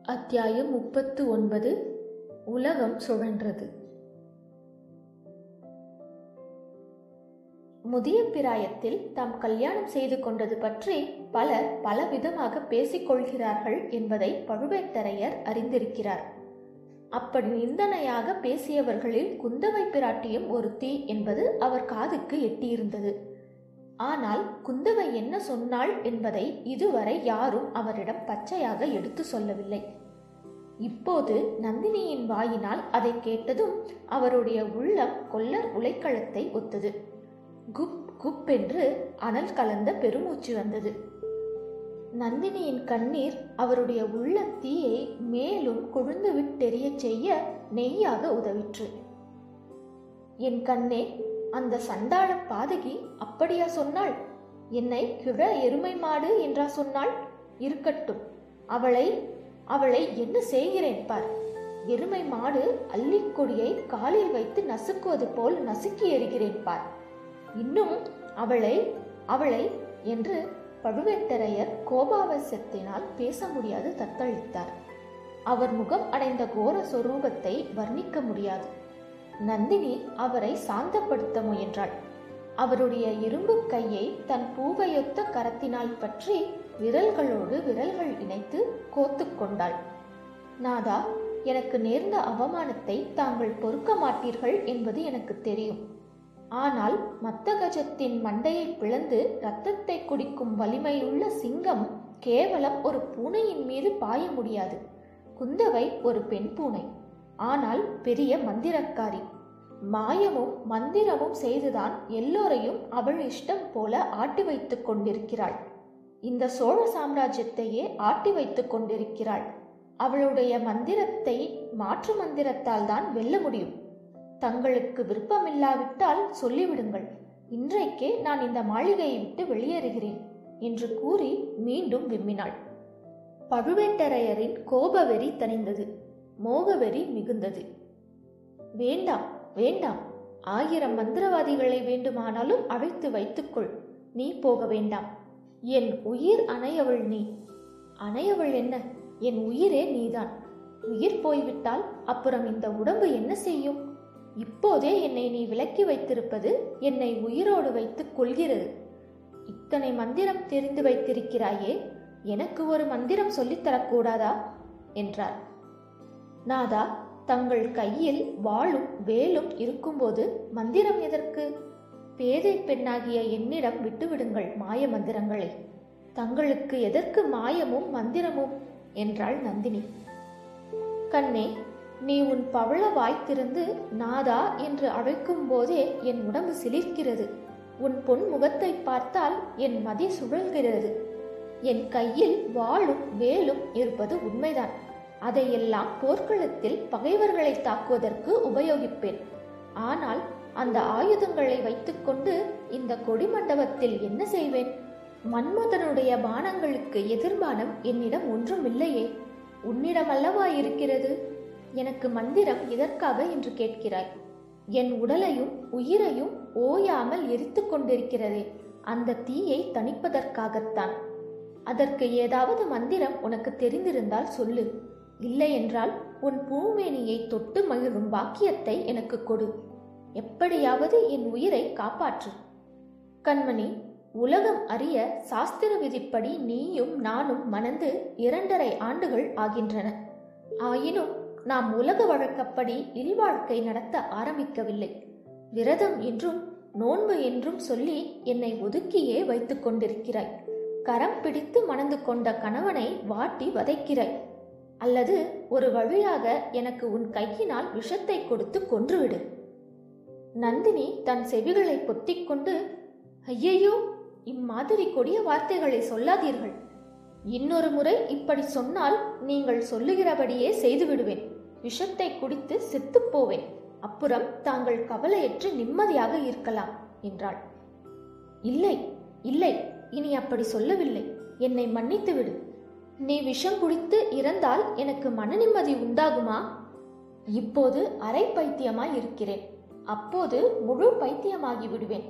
அத்தியாயம் முப்பத்து ஒன்பது உலகம் சுழன்றது முதிய பிராயத்தில் தாம் கல்யாணம் செய்து கொண்டது பற்றி பலர் பலவிதமாக பேசிக் கொள்கிறார்கள் என்பதை பழுவேட்டரையர் அறிந்திருக்கிறார் அப்படி நிந்தனையாக பேசியவர்களில் குந்தவை பிராட்டியும் ஒருத்தி என்பது அவர் காதுக்கு எட்டியிருந்தது ஆனால் குந்தவை என்ன சொன்னாள் என்பதை இதுவரை யாரும் அவரிடம் பச்சையாக எடுத்து சொல்லவில்லை இப்போது நந்தினியின் வாயினால் அதை கேட்டதும் அவருடைய உள்ளம் கொல்லர் உலைக்களத்தை ஒத்தது குப் குப் என்று அனல் கலந்த பெருமூச்சு வந்தது நந்தினியின் கண்ணீர் அவருடைய உள்ள தீயை மேலும் கொழுந்து விட்டெறியச் செய்ய நெய்யாக உதவிற்று என் கண்ணே அந்த சண்டாள பாதகி அப்படியா சொன்னாள் என்னை கிழ எருமை மாடு என்றா சொன்னாள் இருக்கட்டும் அவளை அவளை என்ன செய்கிறேன் பார் எருமை மாடு அள்ளிக்கொடியை காலில் வைத்து நசுக்குவது போல் நசுக்கி எறிகிறேன் பார் இன்னும் அவளை அவளை என்று பழுவேட்டரையர் கோபாவசத்தினால் பேச முடியாது தத்தளித்தார் அவர் முகம் அடைந்த கோர சொரூபத்தை வர்ணிக்க முடியாது நந்தினி அவரை சாந்தப்படுத்த முயன்றாள் அவருடைய இரும்பு கையை தன் பூவையொத்த கரத்தினால் பற்றி விரல்களோடு விரல்கள் இணைத்து கோத்து கொண்டாள் நாதா எனக்கு நேர்ந்த அவமானத்தை தாங்கள் பொறுக்க மாட்டீர்கள் என்பது எனக்கு தெரியும் ஆனால் மத்தகஜத்தின் மண்டையை பிளந்து இரத்தத்தை குடிக்கும் வலிமையுள்ள சிங்கம் கேவலம் ஒரு பூனையின் மீது பாய முடியாது குந்தவை ஒரு பெண் பூனை ஆனால் பெரிய மந்திரக்காரி மாயமும் மந்திரமும் செய்துதான் எல்லோரையும் அவள் இஷ்டம் போல ஆட்டி வைத்துக் கொண்டிருக்கிறாள் இந்த சோழ சாம்ராஜ்யத்தையே ஆட்டி வைத்துக் கொண்டிருக்கிறாள் அவளுடைய மந்திரத்தை மாற்று மந்திரத்தால் தான் வெல்ல முடியும் தங்களுக்கு விருப்பமில்லாவிட்டால் சொல்லிவிடுங்கள் இன்றைக்கே நான் இந்த மாளிகையை விட்டு வெளியேறுகிறேன் என்று கூறி மீண்டும் விம்மினாள் பழுவேட்டரையரின் கோபவெறி தணிந்தது மோகவெறி மிகுந்தது வேண்டாம் வேண்டாம் ஆயிரம் மந்திரவாதிகளை வேண்டுமானாலும் அழைத்து வைத்துக்கொள் நீ போக வேண்டாம் என் உயிர் அணையவள் நீ அணையவள் என்ன என் உயிரே நீதான் உயிர் போய்விட்டால் அப்புறம் இந்த உடம்பு என்ன செய்யும் இப்போதே என்னை நீ விலக்கி வைத்திருப்பது என்னை உயிரோடு வைத்துக் கொள்கிறது இத்தனை மந்திரம் தெரிந்து வைத்திருக்கிறாயே எனக்கு ஒரு மந்திரம் சொல்லித்தரக்கூடாதா என்றார் நாதா தங்கள் கையில் வாளும் வேலும் இருக்கும்போது மந்திரம் எதற்கு பேதை பெண்ணாகிய என்னிடம் விட்டுவிடுங்கள் மாய மந்திரங்களை தங்களுக்கு எதற்கு மாயமும் மந்திரமும் என்றாள் நந்தினி கண்ணே நீ உன் பவள வாய் திறந்து நாதா என்று அழைக்கும் போதே என் உடம்பு சிலிர்க்கிறது உன் பொன் முகத்தை பார்த்தால் என் மதி சுழல்கிறது என் கையில் வாளும் வேலும் இருப்பது உண்மைதான் அதையெல்லாம் போர்க்களத்தில் பகைவர்களை தாக்குவதற்கு உபயோகிப்பேன் ஆனால் அந்த ஆயுதங்களை வைத்துக்கொண்டு இந்த கொடிமண்டபத்தில் என்ன செய்வேன் மன்மதனுடைய பானங்களுக்கு எதிர்பானம் என்னிடம் ஒன்றும் இல்லையே உன்னிடமல்லவா இருக்கிறது எனக்கு மந்திரம் எதற்காக என்று கேட்கிறாய் என் உடலையும் உயிரையும் ஓயாமல் எரித்து கொண்டிருக்கிறதே அந்த தீயை தணிப்பதற்காகத்தான் அதற்கு ஏதாவது மந்திரம் உனக்கு தெரிந்திருந்தால் சொல்லு இல்லை என்றால் உன் பூமேனியை தொட்டு மகிழும் பாக்கியத்தை எனக்கு கொடு எப்படியாவது என் உயிரை காப்பாற்று கண்மணி உலகம் அறிய சாஸ்திர விதிப்படி நீயும் நானும் மணந்து இரண்டரை ஆண்டுகள் ஆகின்றன ஆயினும் நாம் உலக வழக்கப்படி இல்வாழ்க்கை நடத்த ஆரம்பிக்கவில்லை விரதம் என்றும் நோன்பு என்றும் சொல்லி என்னை ஒதுக்கியே வைத்துக் கொண்டிருக்கிறாய் கரம் பிடித்து மணந்து கொண்ட கணவனை வாட்டி வதைக்கிறாய் அல்லது ஒரு வழியாக எனக்கு உன் கையினால் விஷத்தை கொடுத்து கொன்றுவிடு நந்தினி தன் செவிகளை பொத்திக்கொண்டு ஐயையோ இம்மாதிரி கொடிய வார்த்தைகளை சொல்லாதீர்கள் இன்னொரு முறை இப்படி சொன்னால் நீங்கள் சொல்லுகிறபடியே செய்து விடுவேன் விஷத்தை குடித்து செத்துப் போவேன் அப்புறம் தாங்கள் கவலையற்று நிம்மதியாக இருக்கலாம் என்றாள் இல்லை இல்லை இனி அப்படி சொல்லவில்லை என்னை மன்னித்து விடு நீ விஷம் குடித்து இறந்தால் எனக்கு மன நிம்மதி உண்டாகுமா இப்போது அரை பைத்தியமாய் இருக்கிறேன் அப்போது முழு பைத்தியமாகி விடுவேன்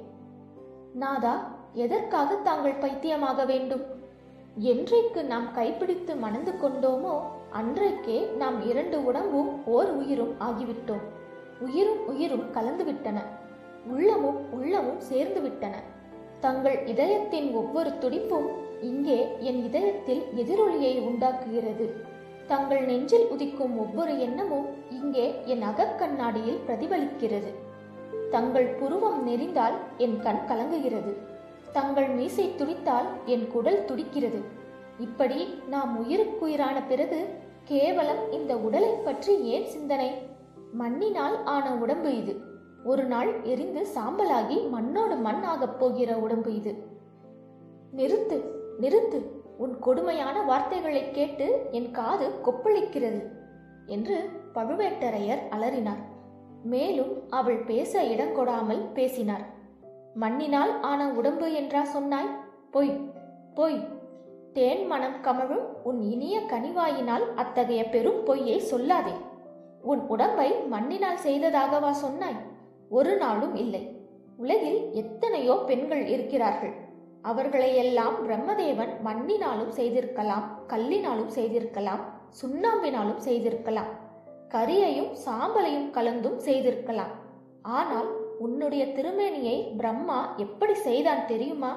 நாதா எதற்காக தாங்கள் பைத்தியமாக வேண்டும் என்றைக்கு நாம் கைப்பிடித்து மணந்து கொண்டோமோ அன்றைக்கே நாம் இரண்டு உடம்பும் ஓர் உயிரும் ஆகிவிட்டோம் உயிரும் உயிரும் கலந்துவிட்டன உள்ளமும் உள்ளமும் சேர்ந்து விட்டன தங்கள் இதயத்தின் ஒவ்வொரு துடிப்பும் இங்கே என் இதயத்தில் எதிரொலியை உண்டாக்குகிறது தங்கள் நெஞ்சில் உதிக்கும் ஒவ்வொரு எண்ணமும் இங்கே என் அகக்கண்ணாடியில் பிரதிபலிக்கிறது தங்கள் புருவம் நெறிந்தால் என் கண் கலங்குகிறது தங்கள் மீசை துடித்தால் என் குடல் துடிக்கிறது இப்படி நாம் உயிருக்குயிரான பிறகு கேவலம் இந்த உடலை பற்றி ஏன் சிந்தனை மண்ணினால் ஆன உடம்பு இது ஒரு நாள் எரிந்து சாம்பலாகி மண்ணோடு மண் ஆகப் போகிற உடம்பு இது நிறுத்து நிறுத்து உன் கொடுமையான வார்த்தைகளை கேட்டு என் காது கொப்பளிக்கிறது என்று பழுவேட்டரையர் அலறினார் மேலும் அவள் பேச இடங்கொடாமல் பேசினார் மண்ணினால் ஆன உடம்பு என்றா சொன்னாய் பொய் பொய் தேன் மனம் கமழும் உன் இனிய கனிவாயினால் அத்தகைய பெரும் பொய்யை சொல்லாதே உன் உடம்பை மண்ணினால் செய்ததாகவா சொன்னாய் ஒரு நாளும் இல்லை உலகில் எத்தனையோ பெண்கள் இருக்கிறார்கள் அவர்களையெல்லாம் பிரம்மதேவன் மண்ணினாலும் செய்திருக்கலாம் கல்லினாலும் செய்திருக்கலாம் சுண்ணாம்பினாலும் செய்திருக்கலாம் கரியையும் சாம்பலையும் கலந்தும் செய்திருக்கலாம் ஆனால் உன்னுடைய திருமேனியை பிரம்மா எப்படி செய்தான் தெரியுமா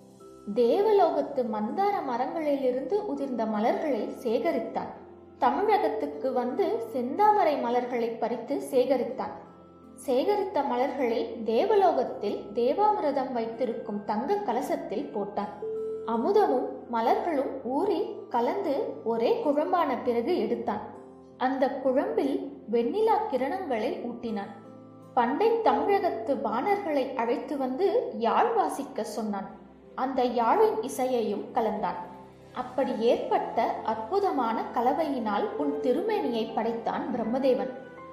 தேவலோகத்து மந்தார மரங்களிலிருந்து உதிர்ந்த மலர்களை சேகரித்தான் தமிழகத்துக்கு வந்து செந்தாமரை மலர்களை பறித்து சேகரித்தான் சேகரித்த மலர்களை தேவலோகத்தில் தேவாமிரதம் வைத்திருக்கும் தங்க கலசத்தில் போட்டான் அமுதமும் மலர்களும் ஊறி கலந்து ஒரே குழம்பான பிறகு எடுத்தான் அந்த குழம்பில் வெண்ணிலா கிரணங்களை ஊட்டினான் பண்டை தமிழகத்து பாணர்களை அழைத்து வந்து யாழ் வாசிக்க சொன்னான் அந்த யாழின் இசையையும் கலந்தான் அப்படி ஏற்பட்ட அற்புதமான கலவையினால் உன் திருமேனியை படைத்தான் பிரம்மதேவன்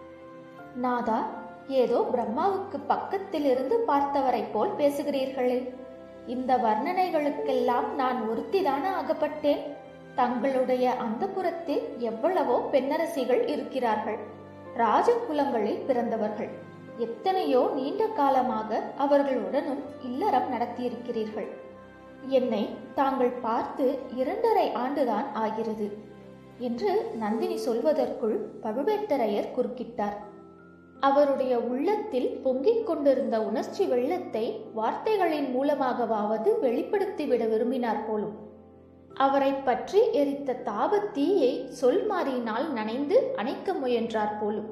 நாதா ஏதோ பிரம்மாவுக்கு பக்கத்திலிருந்து பார்த்தவரைப் போல் பேசுகிறீர்களே இந்த வர்ணனைகளுக்கெல்லாம் நான் ஒருத்திதான அகப்பட்டேன் தங்களுடைய அந்தப்புறத்தில் எவ்வளவோ பெண்ணரசிகள் இருக்கிறார்கள் ராஜகுலங்களில் பிறந்தவர்கள் எத்தனையோ நீண்ட காலமாக அவர்களுடனும் இல்லறம் நடத்தியிருக்கிறீர்கள் என்னை தாங்கள் பார்த்து இரண்டரை ஆண்டுதான் ஆகிறது என்று நந்தினி சொல்வதற்குள் பழுவேட்டரையர் குறுக்கிட்டார் அவருடைய உள்ளத்தில் பொங்கிக் கொண்டிருந்த உணர்ச்சி வெள்ளத்தை வார்த்தைகளின் மூலமாகவாவது வெளிப்படுத்திவிட விரும்பினார் போலும் அவரை பற்றி எரித்த தாபத்தீயை சொல் மாறியினால் நனைந்து அணைக்க முயன்றார் போலும்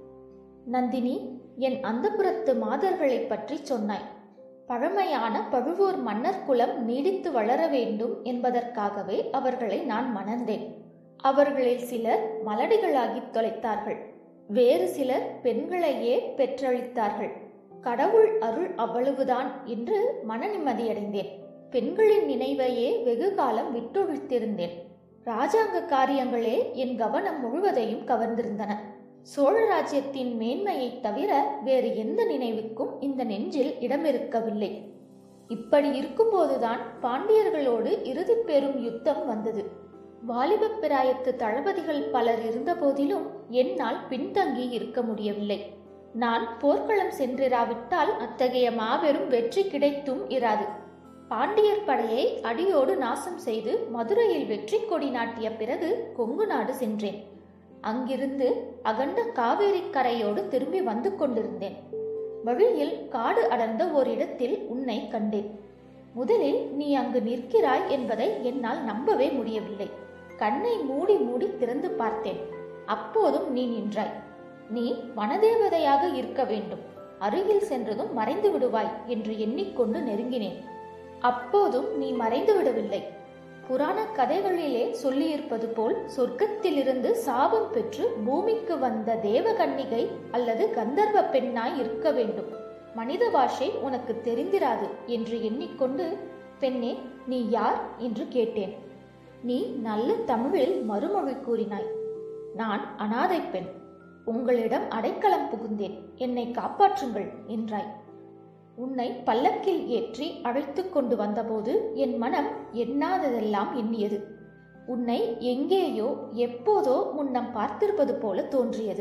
நந்தினி என் அந்தப்புறத்து மாதர்களை பற்றி சொன்னாய் பழமையான பழுவூர் மன்னர் குலம் நீடித்து வளர வேண்டும் என்பதற்காகவே அவர்களை நான் மணந்தேன் அவர்களில் சிலர் மலடிகளாகி தொலைத்தார்கள் வேறு சிலர் பெண்களையே பெற்றளித்தார்கள் கடவுள் அருள் அவ்வளவுதான் என்று மன நிம்மதியடைந்தேன் பெண்களின் நினைவையே வெகு காலம் விட்டொழித்திருந்தேன் ராஜாங்க காரியங்களே என் கவனம் முழுவதையும் கவர்ந்திருந்தன சோழ ராஜ்யத்தின் மேன்மையை தவிர வேறு எந்த நினைவுக்கும் இந்த நெஞ்சில் இடமிருக்கவில்லை இப்படி இருக்கும்போதுதான் பாண்டியர்களோடு இறுதி பெரும் யுத்தம் வந்தது வாலிப பிராயத்து தளபதிகள் பலர் இருந்தபோதிலும் என்னால் பின்தங்கி இருக்க முடியவில்லை நான் போர்க்களம் சென்றிராவிட்டால் அத்தகைய மாபெரும் வெற்றி கிடைத்தும் இராது பாண்டியர் படையை அடியோடு நாசம் செய்து மதுரையில் வெற்றி கொடி நாட்டிய பிறகு கொங்கு நாடு சென்றேன் அங்கிருந்து அகண்ட காவேரி கரையோடு திரும்பி வந்து கொண்டிருந்தேன் வழியில் காடு அடர்ந்த ஓரிடத்தில் உன்னை கண்டேன் முதலில் நீ அங்கு நிற்கிறாய் என்பதை என்னால் நம்பவே முடியவில்லை கண்ணை மூடி மூடி திறந்து பார்த்தேன் அப்போதும் நீ நின்றாய் நீ வனதேவதையாக இருக்க வேண்டும் அருகில் சென்றதும் மறைந்து விடுவாய் என்று எண்ணிக்கொண்டு நெருங்கினேன் அப்போதும் நீ மறைந்து விடவில்லை புராண கதைகளிலே சொல்லியிருப்பது போல் சொர்க்கத்திலிருந்து சாபம் பெற்று பூமிக்கு வந்த தேவகன்னிகை அல்லது கந்தர்வ பெண்ணாய் இருக்க வேண்டும் மனித பாஷை உனக்கு தெரிந்திராது என்று எண்ணிக்கொண்டு பெண்ணே நீ யார் என்று கேட்டேன் நீ நல்ல தமிழில் மறுமொழி கூறினாய் நான் அனாதை பெண் உங்களிடம் அடைக்கலம் புகுந்தேன் என்னை காப்பாற்றுங்கள் என்றாய் உன்னை பல்லக்கில் ஏற்றி அழைத்து கொண்டு வந்தபோது என் மனம் எண்ணாததெல்லாம் எண்ணியது உன்னை எங்கேயோ எப்போதோ முன்னம் பார்த்திருப்பது போல தோன்றியது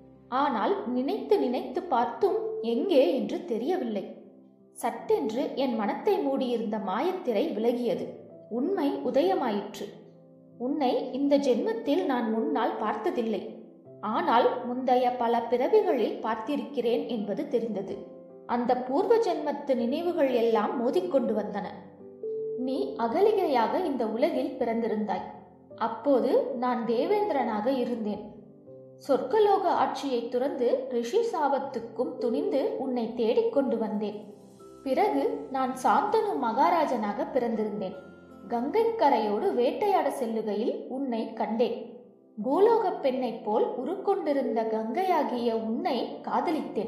ஆனால் நினைத்து நினைத்து பார்த்தும் எங்கே என்று தெரியவில்லை சட்டென்று என் மனத்தை மூடியிருந்த மாயத்திரை விலகியது உண்மை உதயமாயிற்று உன்னை இந்த ஜென்மத்தில் நான் முன்னால் பார்த்ததில்லை ஆனால் முந்தைய பல பிறவிகளில் பார்த்திருக்கிறேன் என்பது தெரிந்தது அந்த பூர்வ ஜென்மத்து நினைவுகள் எல்லாம் மோதிக்கொண்டு வந்தன நீ அகலிகையாக இந்த உலகில் பிறந்திருந்தாய் அப்போது நான் தேவேந்திரனாக இருந்தேன் சொர்க்கலோக ஆட்சியை துறந்து ரிஷி சாபத்துக்கும் துணிந்து உன்னை தேடிக்கொண்டு வந்தேன் பிறகு நான் சாந்தனு மகாராஜனாக பிறந்திருந்தேன் கங்கை கரையோடு வேட்டையாட செல்லுகையில் உன்னை கண்டேன் பூலோகப் பெண்ணைப் போல் உருக்கொண்டிருந்த கங்கையாகிய உன்னை காதலித்தேன்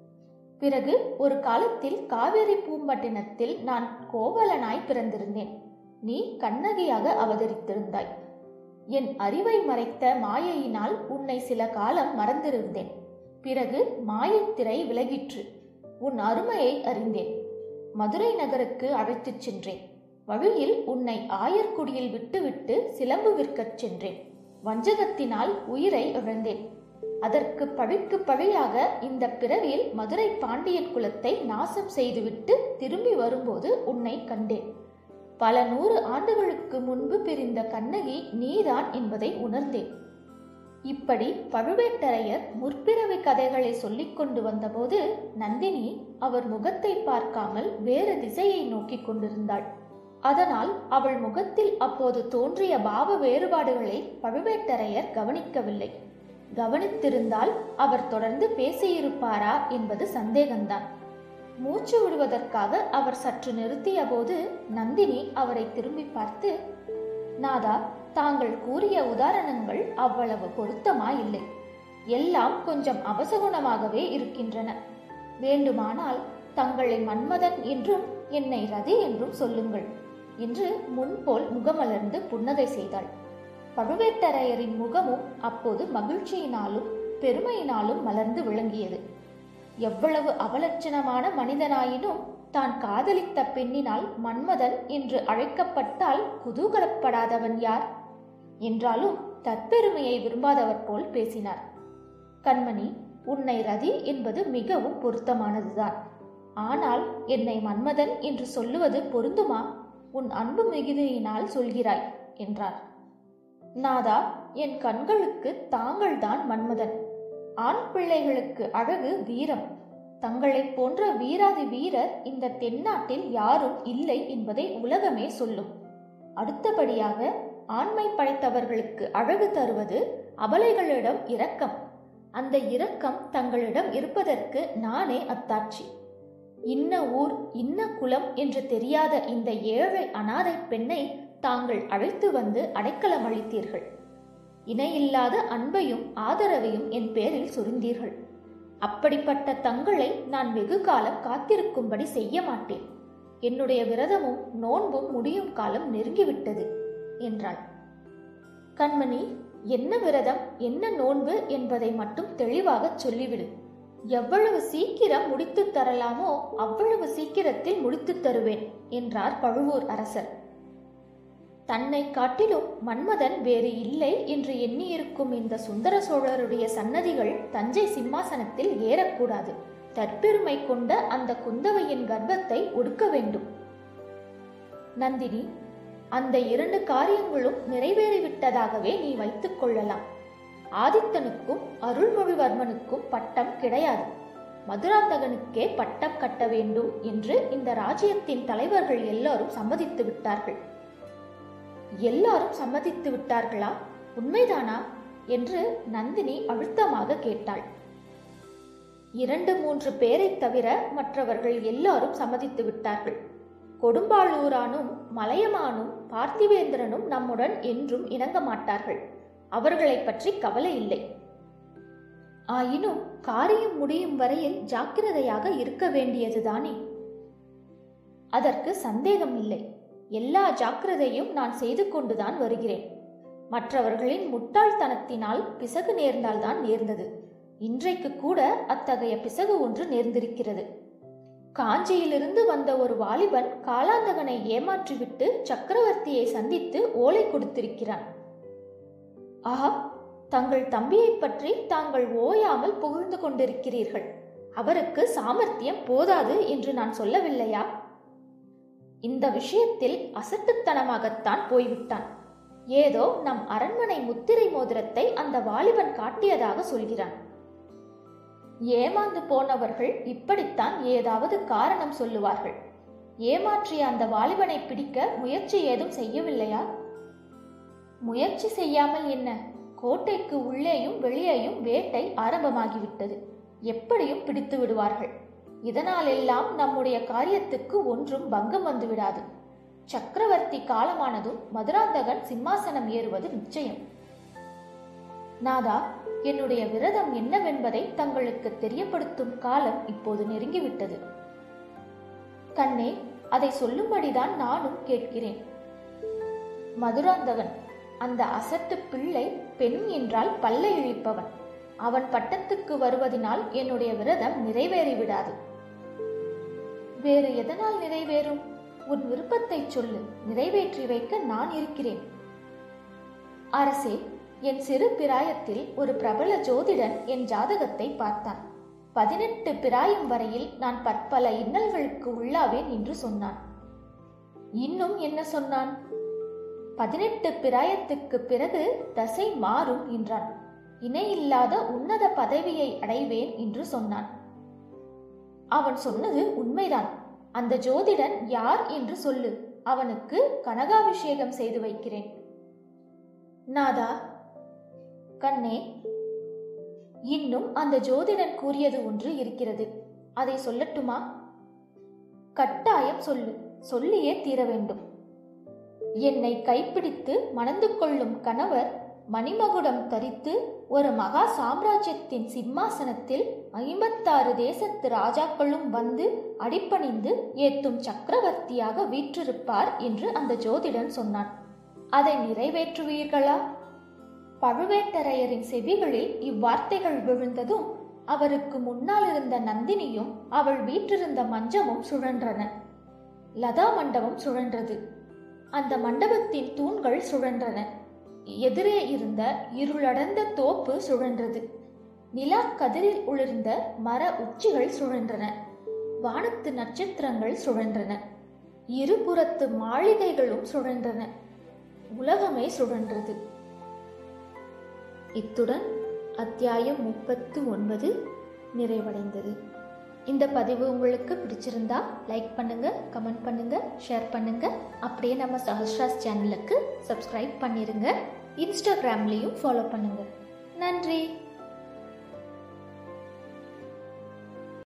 பிறகு ஒரு காலத்தில் காவேரி பூம்பட்டினத்தில் நான் கோவலனாய் பிறந்திருந்தேன் நீ கண்ணகியாக அவதரித்திருந்தாய் என் அறிவை மறைத்த மாயையினால் உன்னை சில காலம் மறந்திருந்தேன் பிறகு மாயத்திரை விலகிற்று உன் அருமையை அறிந்தேன் மதுரை நகருக்கு அழைத்துச் சென்றேன் வழியில் உன்னை ஆயர்குடியில் விட்டுவிட்டு சிலம்பு விற்கச் சென்றேன் வஞ்சகத்தினால் உயிரை இழந்தேன் அதற்கு பழிக்கு பழியாக இந்த பிறவியில் மதுரை பாண்டியன் குலத்தை நாசம் செய்துவிட்டு திரும்பி வரும்போது உன்னை கண்டேன் பல நூறு ஆண்டுகளுக்கு முன்பு பிரிந்த கண்ணகி நீதான் என்பதை உணர்ந்தேன் இப்படி பழுவேட்டரையர் முற்பிறவி கதைகளை சொல்லிக் கொண்டு வந்தபோது நந்தினி அவர் முகத்தை பார்க்காமல் வேறு திசையை நோக்கிக் கொண்டிருந்தாள் அதனால் அவள் முகத்தில் அப்போது தோன்றிய பாவ வேறுபாடுகளை பழுவேட்டரையர் கவனிக்கவில்லை கவனித்திருந்தால் அவர் தொடர்ந்து பேசியிருப்பாரா என்பது சந்தேகம்தான் மூச்சு விடுவதற்காக அவர் சற்று நிறுத்திய போது நந்தினி அவரை திரும்பி பார்த்து நாதா தாங்கள் கூறிய உதாரணங்கள் அவ்வளவு பொருத்தமாயில்லை எல்லாம் கொஞ்சம் அபசகுணமாகவே இருக்கின்றன வேண்டுமானால் தங்களை மன்மதன் என்றும் என்னை ரதி என்றும் சொல்லுங்கள் என்று முன்போல் முகமலர்ந்து புன்னகை செய்தாள் பழுவேட்டரையரின் முகமும் அப்போது மகிழ்ச்சியினாலும் பெருமையினாலும் மலர்ந்து விளங்கியது எவ்வளவு அவலட்சணமான மனிதனாயினும் தான் காதலித்த பெண்ணினால் மன்மதன் என்று அழைக்கப்பட்டால் குதூகலப்படாதவன் யார் என்றாலும் தற்பெருமையை விரும்பாதவர் போல் பேசினார் கண்மணி உன்னை ரதி என்பது மிகவும் பொருத்தமானதுதான் ஆனால் என்னை மன்மதன் என்று சொல்லுவது பொருந்துமா உன் அன்பு மிகுதியினால் சொல்கிறாய் என்றார் நாதா என் கண்களுக்கு தாங்கள்தான் மன்மதன் ஆண் பிள்ளைகளுக்கு அழகு வீரம் தங்களைப் போன்ற வீராதி வீரர் இந்த தென்னாட்டில் யாரும் இல்லை என்பதை உலகமே சொல்லும் அடுத்தபடியாக ஆண்மை படைத்தவர்களுக்கு அழகு தருவது அபலைகளிடம் இரக்கம் அந்த இரக்கம் தங்களிடம் இருப்பதற்கு நானே அத்தாட்சி இன்ன ஊர் இன்ன குலம் என்று தெரியாத இந்த ஏழை அனாதை பெண்ணை தாங்கள் அழைத்து வந்து அடைக்கலம் அளித்தீர்கள் இணையில்லாத அன்பையும் ஆதரவையும் என் பேரில் சுரிந்தீர்கள் அப்படிப்பட்ட தங்களை நான் வெகு காலம் காத்திருக்கும்படி செய்ய மாட்டேன் என்னுடைய விரதமும் நோன்பும் முடியும் காலம் நெருங்கிவிட்டது என்றாள் கண்மணி என்ன விரதம் என்ன நோன்பு என்பதை மட்டும் தெளிவாகச் சொல்லிவிடு எவ்வளவு சீக்கிரம் முடித்துத் தரலாமோ அவ்வளவு சீக்கிரத்தில் முடித்துத் தருவேன் என்றார் பழுவூர் அரசர் தன்னை காட்டிலும் மன்மதன் வேறு இல்லை என்று எண்ணியிருக்கும் இந்த சுந்தர சோழருடைய சன்னதிகள் தஞ்சை சிம்மாசனத்தில் ஏறக்கூடாது தற்பெருமை கொண்ட அந்த குந்தவையின் கர்ப்பத்தை ஒடுக்க வேண்டும் நந்தினி அந்த இரண்டு காரியங்களும் நிறைவேறிவிட்டதாகவே நீ வைத்துக் கொள்ளலாம் ஆதித்தனுக்கும் அருள்மொழிவர்மனுக்கும் பட்டம் கிடையாது மதுராந்தகனுக்கே பட்டம் கட்ட வேண்டும் என்று இந்த ராஜ்யத்தின் தலைவர்கள் எல்லாரும் சம்மதித்து விட்டார்கள் எல்லாரும் சம்மதித்து விட்டார்களா உண்மைதானா என்று நந்தினி அழுத்தமாக கேட்டாள் இரண்டு மூன்று பேரைத் தவிர மற்றவர்கள் எல்லாரும் சம்மதித்து விட்டார்கள் கொடும்பாளூரானும் மலையமானும் பார்த்திவேந்திரனும் நம்முடன் என்றும் இணங்க மாட்டார்கள் அவர்களைப் பற்றி கவலை இல்லை ஆயினும் காரியம் முடியும் வரையில் ஜாக்கிரதையாக இருக்க வேண்டியதுதானே அதற்கு சந்தேகம் இல்லை எல்லா ஜாக்கிரதையும் நான் செய்து கொண்டுதான் வருகிறேன் மற்றவர்களின் முட்டாள்தனத்தினால் பிசகு நேர்ந்தால்தான் நேர்ந்தது இன்றைக்கு கூட அத்தகைய பிசகு ஒன்று நேர்ந்திருக்கிறது காஞ்சியிலிருந்து வந்த ஒரு வாலிபன் காலாந்தகனை ஏமாற்றிவிட்டு சக்கரவர்த்தியை சந்தித்து ஓலை கொடுத்திருக்கிறான் ஆஹா தங்கள் தம்பியைப் பற்றி தாங்கள் ஓயாமல் புகழ்ந்து கொண்டிருக்கிறீர்கள் அவருக்கு சாமர்த்தியம் போதாது என்று நான் சொல்லவில்லையா இந்த விஷயத்தில் அசட்டுத்தனமாகத்தான் போய்விட்டான் ஏதோ நம் அரண்மனை முத்திரை மோதிரத்தை அந்த வாலிபன் காட்டியதாக சொல்கிறான் ஏமாந்து போனவர்கள் இப்படித்தான் ஏதாவது காரணம் சொல்லுவார்கள் ஏமாற்றிய அந்த வாலிபனை பிடிக்க முயற்சி ஏதும் செய்யவில்லையா முயற்சி செய்யாமல் என்ன கோட்டைக்கு உள்ளேயும் வெளியேயும் வேட்டை ஆரம்பமாகிவிட்டது எப்படியும் பிடித்து விடுவார்கள் இதனாலெல்லாம் நம்முடைய காரியத்துக்கு ஒன்றும் பங்கம் வந்து விடாது சக்கரவர்த்தி காலமானதும் மதுராந்தகன் சிம்மாசனம் ஏறுவது நிச்சயம் நாதா என்னுடைய விரதம் என்னவென்பதை தங்களுக்கு தெரியப்படுத்தும் காலம் இப்போது நெருங்கிவிட்டது கண்ணே அதை சொல்லும்படிதான் நானும் கேட்கிறேன் மதுராந்தகன் அந்த அசட்டு பிள்ளை பெண் என்றால் பல்லை இழிப்பவன் அவன் பட்டத்துக்கு வருவதினால் என்னுடைய விரதம் நிறைவேறிவிடாது வேறு எதனால் நிறைவேறும் உன் விருப்பத்தை சொல்லு நிறைவேற்றி வைக்க நான் இருக்கிறேன் அரசே என் சிறு பிராயத்தில் ஒரு பிரபல ஜோதிடன் என் ஜாதகத்தை பார்த்தான் பதினெட்டு பிராயம் வரையில் நான் பற்பல இன்னல்களுக்கு உள்ளாவேன் என்று சொன்னான் இன்னும் என்ன சொன்னான் பதினெட்டு பிராயத்துக்கு பிறகு தசை மாறும் என்றான் இணையில்லாத உன்னத பதவியை அடைவேன் என்று சொன்னான் அவன் சொன்னது உண்மைதான் அந்த ஜோதிடன் யார் என்று சொல்லு அவனுக்கு கனகாபிஷேகம் செய்து வைக்கிறேன் நாதா கண்ணே இன்னும் அந்த ஜோதிடன் கூறியது ஒன்று இருக்கிறது அதை சொல்லட்டுமா கட்டாயம் சொல்லு சொல்லியே தீர வேண்டும் என்னை கைப்பிடித்து மணந்து கொள்ளும் கணவர் மணிமகுடம் தரித்து ஒரு மகா சாம்ராஜ்யத்தின் சிம்மாசனத்தில் ஐம்பத்தாறு தேசத்து ராஜாக்களும் வந்து அடிப்பணிந்து ஏத்தும் சக்கரவர்த்தியாக வீற்றிருப்பார் என்று அந்த ஜோதிடன் சொன்னான் அதை நிறைவேற்றுவீர்களா பழுவேட்டரையரின் செவிகளில் இவ்வார்த்தைகள் விழுந்ததும் அவருக்கு முன்னால் இருந்த நந்தினியும் அவள் வீற்றிருந்த மஞ்சமும் சுழன்றன லதா மண்டபம் சுழன்றது அந்த மண்டபத்தின் தூண்கள் சுழன்றன எதிரே இருந்த இருளடர்ந்த தோப்பு சுழன்றது நிலா கதிரில் உளிர்ந்த மர உச்சிகள் சுழன்றன வானத்து நட்சத்திரங்கள் சுழன்றன இருபுறத்து மாளிகைகளும் சுழன்றன உலகமே சுழன்றது இத்துடன் அத்தியாயம் முப்பத்து ஒன்பது நிறைவடைந்தது இந்த பதிவு உங்களுக்கு பிடிச்சிருந்தா லைக் பண்ணுங்க கமெண்ட் பண்ணுங்க ஷேர் பண்ணுங்க அப்படியே நம்ம சஹஸ்ராஸ் சேனலுக்கு சப்ஸ்கிரைப் பண்ணிருங்க இன்ஸ்டாகிராம்லேயும் ஃபாலோ பண்ணுங்க நன்றி